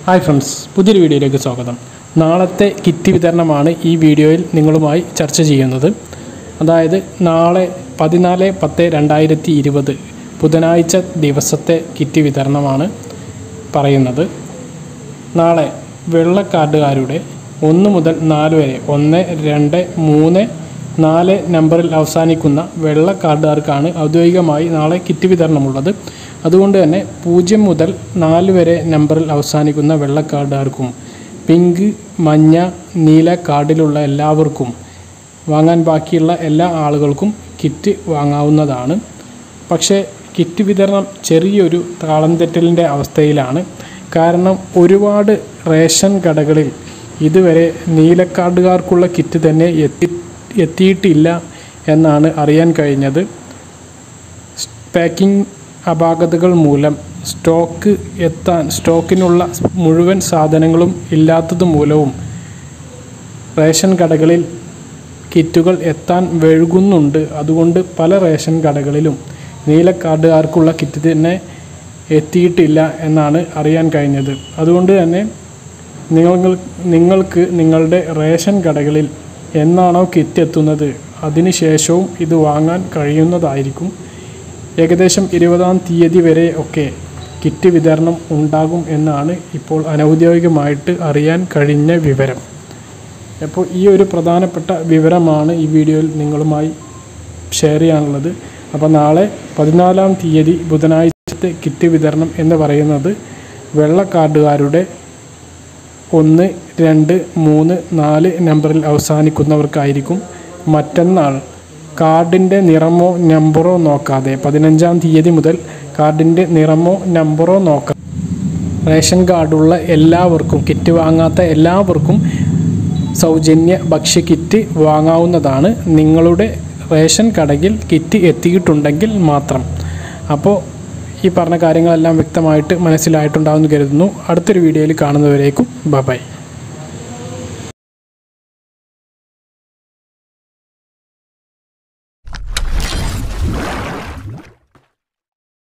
hi friends പുതിയൊരു വീഡിയോയിലേക്ക് സ്വാഗതം നാളത്തെ കിറ്റ് വിതരണമാണ് ഈ വീഡിയോയിൽ നിങ്ങളുമായി ചർച്ച ചെയ്യുന്നത് അതായത് നാളെ പതിനാല് പത്ത് രണ്ടായിരത്തി ഇരുപത് ബുധനാഴ്ച ദിവസത്തെ കിറ്റ് വിതരണമാണ് പറയുന്നത് നാളെ വെള്ള കാർഡുകാരുടെ ഒന്ന് മുതൽ നാല് വരെ ഒന്ന് രണ്ട് മൂന്ന് നാല് നമ്പറിൽ അവസാനിക്കുന്ന വെള്ള കാർഡുകാർക്കാണ് ഔദ്യോഗികമായി നാളെ കിറ്റ് വിതരണമുള്ളത് അതുകൊണ്ട് തന്നെ പൂജ്യം മുതൽ നാല് വരെ നമ്പറിൽ അവസാനിക്കുന്ന വെള്ള കാർഡുകാർക്കും പിങ്ക് മഞ്ഞ നീല കാർഡിലുള്ള എല്ലാവർക്കും വാങ്ങാൻ ബാക്കിയുള്ള എല്ലാ ആളുകൾക്കും കിറ്റ് വാങ്ങാവുന്നതാണ് പക്ഷേ കിറ്റ് വിതരണം ചെറിയൊരു താളം തെറ്റലിൻ്റെ അവസ്ഥയിലാണ് കാരണം ഒരുപാട് റേഷൻ കടകളിൽ ഇതുവരെ നീലക്കാർഡുകാർക്കുള്ള കിറ്റ് തന്നെ എത്തി എത്തിയിട്ടില്ല എന്നാണ് അറിയാൻ കഴിഞ്ഞത് പാക്കിംഗ് അപാകതകൾ മൂലം സ്റ്റോക്ക് എത്താൻ സ്റ്റോക്കിനുള്ള മുഴുവൻ സാധനങ്ങളും ഇല്ലാത്തത് മൂലവും റേഷൻ കടകളിൽ കിറ്റുകൾ എത്താൻ വഴുകുന്നുണ്ട് അതുകൊണ്ട് പല റേഷൻ കടകളിലും നീല കാർഡുകാർക്കുള്ള കിറ്റ് തന്നെ എത്തിയിട്ടില്ല എന്നാണ് അറിയാൻ കഴിഞ്ഞത് അതുകൊണ്ട് തന്നെ നിങ്ങൾ നിങ്ങൾക്ക് നിങ്ങളുടെ റേഷൻ കടകളിൽ എന്നാണോ കിറ്റ് എത്തുന്നത് അതിന് ശേഷവും ഇത് വാങ്ങാൻ കഴിയുന്നതായിരിക്കും ഏകദേശം ഇരുപതാം തീയതി വരെ ഒക്കെ കിറ്റ് വിതരണം ഉണ്ടാകും എന്നാണ് ഇപ്പോൾ അനൗദ്യോഗികമായിട്ട് അറിയാൻ കഴിഞ്ഞ വിവരം അപ്പോൾ ഈ ഒരു പ്രധാനപ്പെട്ട വിവരമാണ് ഈ വീഡിയോയിൽ നിങ്ങളുമായി ഷെയർ ചെയ്യാനുള്ളത് അപ്പോൾ നാളെ പതിനാലാം തീയതി ബുധനാഴ്ചത്തെ കിറ്റ് വിതരണം എന്ന് പറയുന്നത് വെള്ള കാർഡുകാരുടെ ഒന്ന് രണ്ട് മൂന്ന് നാല് നമ്പറിൽ അവസാനിക്കുന്നവർക്കായിരിക്കും മറ്റന്നാൾ കാർഡിൻ്റെ നിറമോ നമ്പറോ നോക്കാതെ പതിനഞ്ചാം തീയതി മുതൽ കാർഡിൻ്റെ നിറമോ നമ്പറോ നോക്കാതെ റേഷൻ കാർഡുള്ള എല്ലാവർക്കും കിറ്റ് വാങ്ങാത്ത എല്ലാവർക്കും സൗജന്യ ഭക്ഷ്യ കിറ്റ് വാങ്ങാവുന്നതാണ് നിങ്ങളുടെ റേഷൻ കടയിൽ കിറ്റ് എത്തിയിട്ടുണ്ടെങ്കിൽ മാത്രം അപ്പോൾ ഈ പറഞ്ഞ കാര്യങ്ങളെല്ലാം വ്യക്തമായിട്ട് മനസ്സിലായിട്ടുണ്ടാവുമെന്ന് കരുതുന്നു അടുത്തൊരു വീഡിയോയിൽ കാണുന്നവരേക്കും ബൈ